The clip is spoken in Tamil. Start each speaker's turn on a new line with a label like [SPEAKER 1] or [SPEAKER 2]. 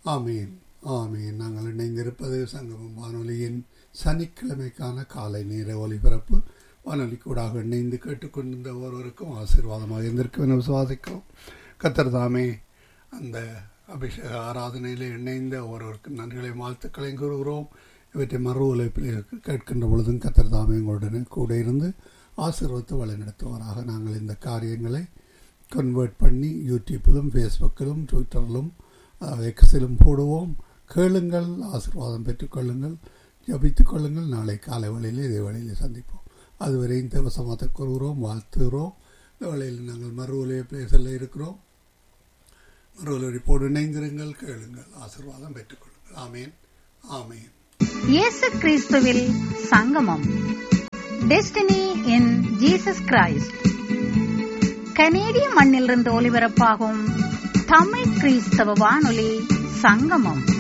[SPEAKER 1] ஆமீன் ஆமீன் நாங்கள் இணைந்திருப்பது சங்கமம் வானொலியின் சனிக்கிழமைக்கான காலை நேர ஒலிபரப்பு வானொலி கூடாக இணைந்து கேட்டுக்கொண்டிருந்த ஒருவருக்கும் ஆசீர்வாதமாக இருந்திருக்கும் என விசுவாசிக்கிறோம் கத்தர் தாமே அந்த அபிஷேக ஆராதனையில் இணைந்த ஒருவருக்கு நன்றிகளை வாழ்த்துக்களையும் கூறுகிறோம் இவற்றை மறு உழைப்பில் கேட்கின்ற பொழுதும் கத்தர் தாமே எங்களுடன் கூட இருந்து ஆசீர்வத்து வழிநடத்துவாராக நாங்கள் இந்த காரியங்களை கன்வெர்ட் பண்ணி யூடியூப்பிலும் ஃபேஸ்புக்கிலும் ட்விட்டரிலும் எக்ஸிலும் போடுவோம் கேளுங்கள் ஆசீர்வாதம் பெற்றுக்கொள்ளுங்கள் ஜபித்துக் கொள்ளுங்கள் நாளை காலை வேளையில் இதே வேளையில் சந்திப்போம் அதுவரை இந்த வசமாத்த கூறுகிறோம் வாழ்த்துகிறோம் இந்த வேளையில் நாங்கள் மறு உலக செல்ல இருக்கிறோம் மறு உலகப்போடு இணைந்திருங்கள் கேளுங்கள் ஆசீர்வாதம் பெற்றுக்கொள்ளுங்கள் ஆமேன் ஆமேன்
[SPEAKER 2] இயேசு கிறிஸ்துவில் சங்கமம் டெஸ்டினி இன் ஜீசஸ் கிரைஸ்ட் கனேடிய மண்ணிலிருந்து ஒலிபரப்பாகும் தமிழ் கிறிஸ்தவ வானொலி சங்கமம்